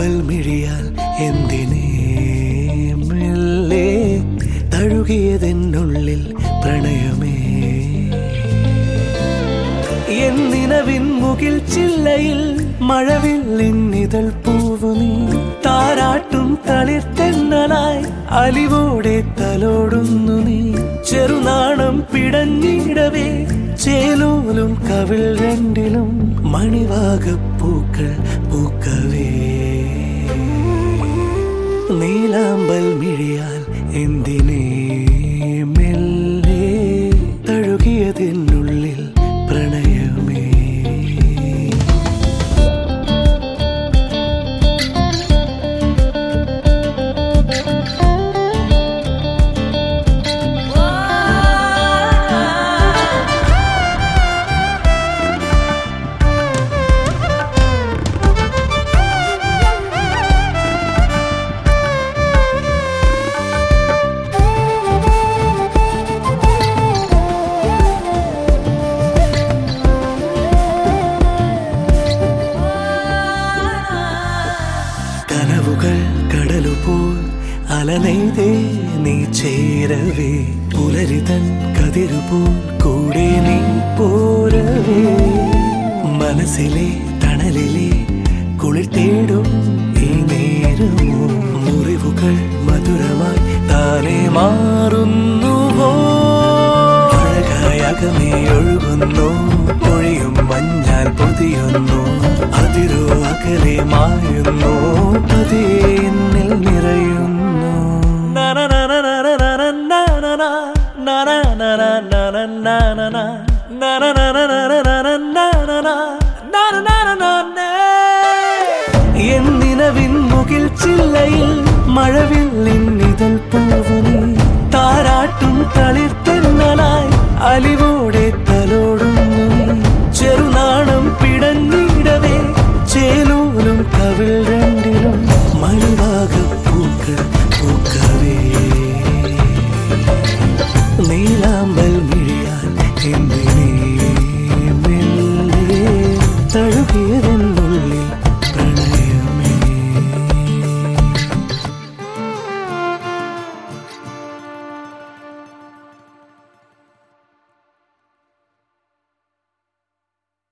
നീലാമ്പൽ മിഴിയാൽ എന്തിനേ മെല്ലെ തഴുകിയതെന്നുള്ളിൽ പ്രണയമേ എന്നിനവിൻ മുകിൽ ചില്ലയിൽ മഴവില്ലിന്നിതൾ പൂവു നീ താരാട്ടും തളിർത്തെന്നലായി അലിവോടെ തലോടുന്നു നീ ചെറുനാണം പിടഞ്ഞിടവേ ചേലോലും കവിൾ രണ്ടിലും മണിവാകപ്പൂക്കൾ പൂക്കവേ നീലാമ്പൽ മിഴിയാൽ എന്തിനേ മെല്ലെ തഴുകിയതിനുള്ളിൽ പ്രണയമേ കനവുകൾ കടലുപോൽ അലനെയ്തേ നീ ചേരവേ പുലരിതൻ കതിരുപോൽ കൂടെ നീ പോരവേ മനസ്സിലെ തണലിലെ കുളിർ തേടും ഈ നേരമോ മുറിവുകൾ മധുരമായി താനെ മാറുന്നുവോ അഴകായകമേ ഒഴുകുന്നു പൊഴിയും മഞ്ഞാൽ പൊതിയുന്നു അതിരോ അകലെ മായുന്നു പതിയെ എന്നിൽ നിറയുന്നു എന്നിനവിൻ മുകിൽ ചില്ലയിൽ മഴവില്ലിന്നിതൾ പൂവു നീ താരാട്ടും തളിർത്തെന്നലായി അലിവോടെ തലോടും